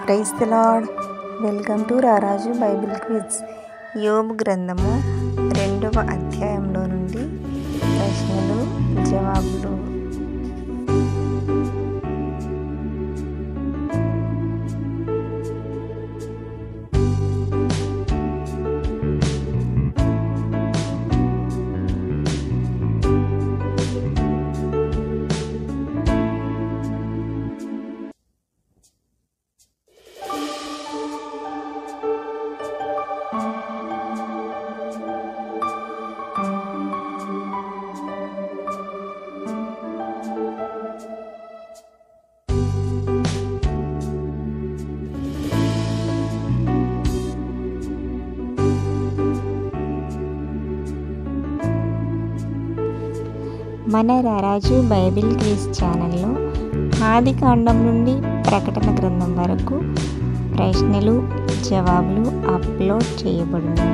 Praise the Lord welcome to రారాజు Bible quiz యోబు గ్రంథము రెండవ అధ్యాయంలో నుండి ప్రశ్నలు జవాబులు మన రారాజు బైబిల్ క్విజ్ ఛానల్లో ఆది కాండం నుండి ప్రకటన గ్రంథం వరకు ప్రశ్నలు జవాబులు అప్లోడ్ చేయబడును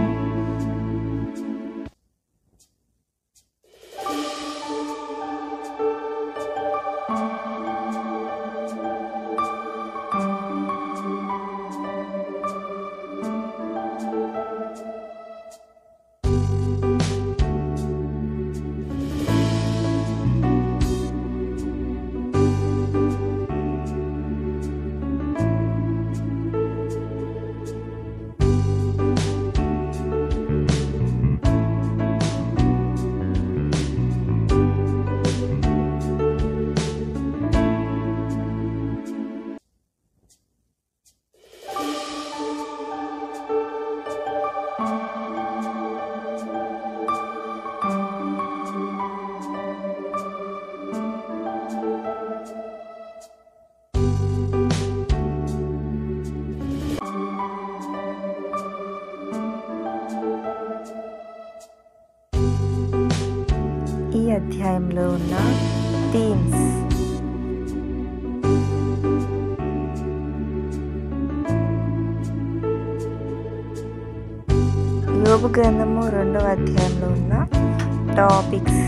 ఈ అధ్యాయంలో ఉన్న థీమ్స్ యోగు గ్రంథము రెండవ అధ్యాయంలో ఉన్న టాపిక్స్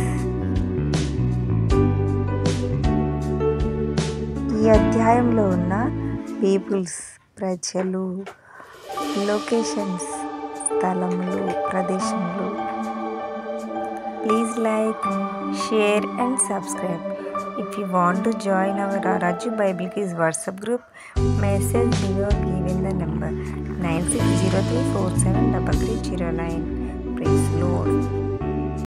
ఈ అధ్యాయంలో ఉన్న పీపుల్స్ ప్రజలు లొకేషన్స్ స్థలములు ప్రదేశములు Please like, share and subscribe. If you want to join our Raju Bible Quiz WhatsApp group, message below given the number 9603473309. Praise Lord.